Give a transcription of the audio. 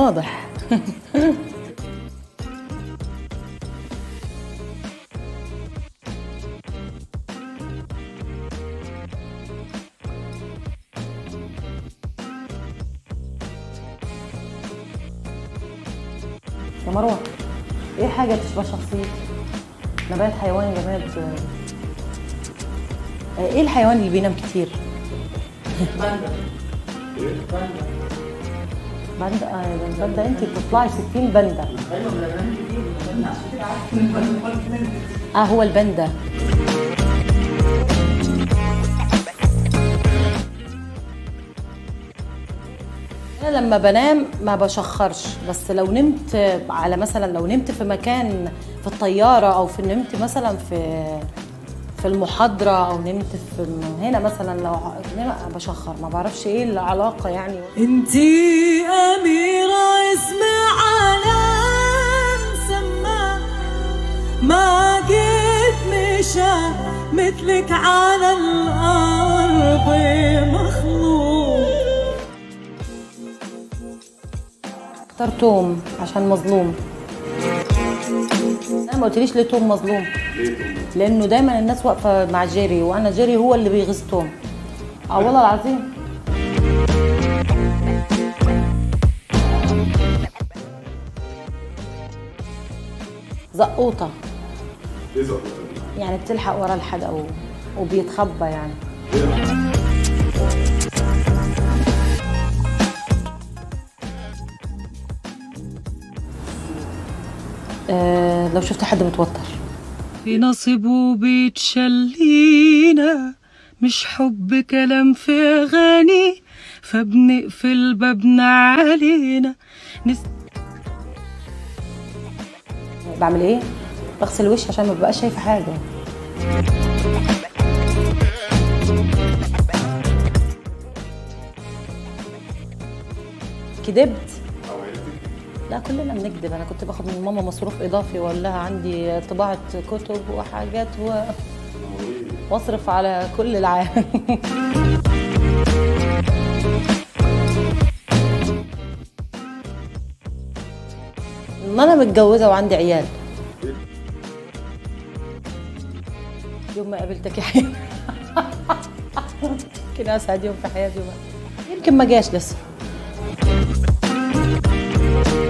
واضح يا مروه ايه حاجه تشبه شخصيتي نبات حيوان جماد آه، ايه الحيوان اللي بينام كتير باندا اه ده الباندا انت بتطلعي 60 باندا اه هو الباندا انا لما بنام ما بشخرش بس لو نمت على مثلا لو نمت في مكان في الطياره او في نمت مثلا في في المحاضره او نمت في هنا مثلا لو لا بشخر ما بعرفش ايه العلاقه يعني انتي أميرة اسم عالم سما ما قد مشى مثلك على الأرض مخلوق اختار توم عشان مظلوم انا ما قلتليش ليه توم مظلوم لانه دايما الناس واقفه مع جيري وانا جيري هو اللي بيغيظ توم اه والله العظيم زقوطه ايه زقطة دي؟ يعني بتلحق ورا الحدا و... وبيتخبى يعني آه لو شفت حد متوتر في نصيبه بيتشلينا مش حب كلام في أغاني فبنقفل بابنا علينا نس... بعمل ايه بغسل وشي عشان ما ببقاش شايفه حاجه كدبت او عيلتك لا كلنا بنكذب انا كنت باخد من ماما مصروف اضافي واقول لها عندي طباعه كتب وحاجات و... واصرف على كل العالم ما انا متجوزه وعندي عيال يوم ما قابلتك يا حبيبي يمكن اسعد يوم في حياتي بقى. يمكن ما جاش لسه